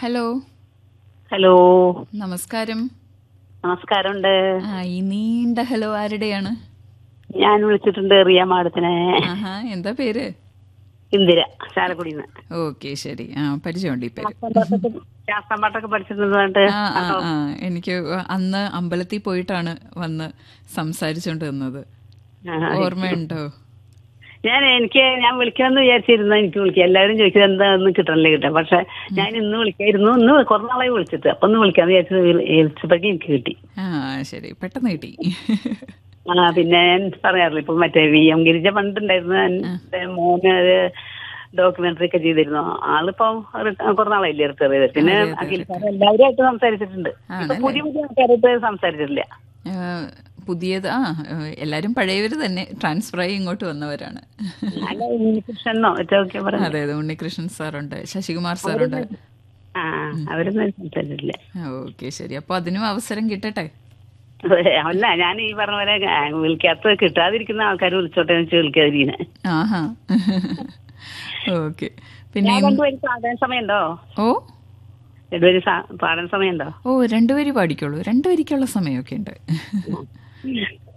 hello hello നമസ്കാരം നമസ്കാരമുണ്ട് ആ ഈ നീണ്ട ഹലോ ആരുടെയാണ് ഞാൻ വിളിച്ചിട്ടുണ്ട് റിയ മാഡത്തിനെ ആഹാ എന്താ പേര് ഇന്ദിര ചാലക്കുടിന്ന് ഓക്കെ ശരി ആ പരിചയമുണ്ട് ഈ പേര് ശാസ്ത്രം പാട്ടൊക്കെ പഠിച്ചിട്ടുണ്ട് ആ ആ ആ എനിക്ക് അന്ന് അമ്പലത്തിൽ പോയിട്ടാണ് വന്ന് സംസാരിച്ചോണ്ട് നിന്നത് ഓർമ്മയുണ്ടോ ഞാൻ എനിക്ക് ഞാൻ വിളിക്കണമെന്ന് വിചാരിച്ചിരുന്നു എനിക്ക് വിളിക്കാം എല്ലാവരും ചോദിക്കുന്നത് എന്താന്ന് കിട്ടണല്ലേ കിട്ടാം പക്ഷെ ഞാൻ ഇന്ന് വിളിക്കായിരുന്നു ഇന്ന് കുറേ നാളായി വിളിച്ചിട്ട് അപ്പൊ ഒന്ന് വിളിക്കാന്ന് വിചാരിച്ചത് വിളിച്ചപ്പോഴേക്കും എനിക്ക് കിട്ടി ആ ശരി പെട്ടെന്ന് കിട്ടി ആ പിന്നെ ഞാൻ പറയാറില്ല ഇപ്പൊ മറ്റേ വി എം ഗിരിജ പണ്ടുണ്ടായിരുന്നു എന്റെ മോന് ഒരു ഡോക്യുമെന്ററി ഒക്കെ ചെയ്തിരുന്നു ആളിപ്പം കുറെ നാളായില്ലേ റിട്ടയർ ചെയ്തത് പിന്നെ അഖിൽ സാർ എല്ലാവരുമായിട്ട് സംസാരിച്ചിട്ടുണ്ട് ഇപ്പൊ പുതിയ പുതിയ ആൾക്കാരായിട്ട് സംസാരിച്ചിട്ടില്ല ആ, പുതിയത് ആ എല്ലാരും പഴയവര് തന്നെ ട്രാൻസ്ഫർ ആയി ഇങ്ങോട്ട് വന്നവരാണ് അല്ല ഉണ്ണികൃഷ്ണനോ മറ്റൊക്കെ പറഞ്ഞു അതെ അതെ ഉണ്ണികൃഷ്ണൻ സാറുണ്ട് ശശികുമാർ സാറുണ്ട് ആ അവരൊന്നും സംസാരിച്ചിട്ടില്ല ഓക്കെ ശരി അപ്പൊ അതിനും അവസരം കിട്ടട്ടെ അല്ല ഞാൻ ഈ പറഞ്ഞ പോലെ വിളിക്കാത്ത കിട്ടാതിരിക്കുന്ന ആൾക്കാർ വിളിച്ചോട്ടെ എന്ന് വെച്ച് വിളിക്കാതിരിക്കുന്നത് ആഹാ ഓക്കെ പിന്നെ ഞാൻ രണ്ടുപേരും പാടാൻ സമയമുണ്ടോ ഓ രണ്ടുപേരും സാ- പാടാൻ സമയമുണ്ടോ ഓ രണ്ടുപേര് പാടിക്കോളൂ രണ്ടുപേരിക്കുള്ള സമയമൊക്കെ ഉണ്ട്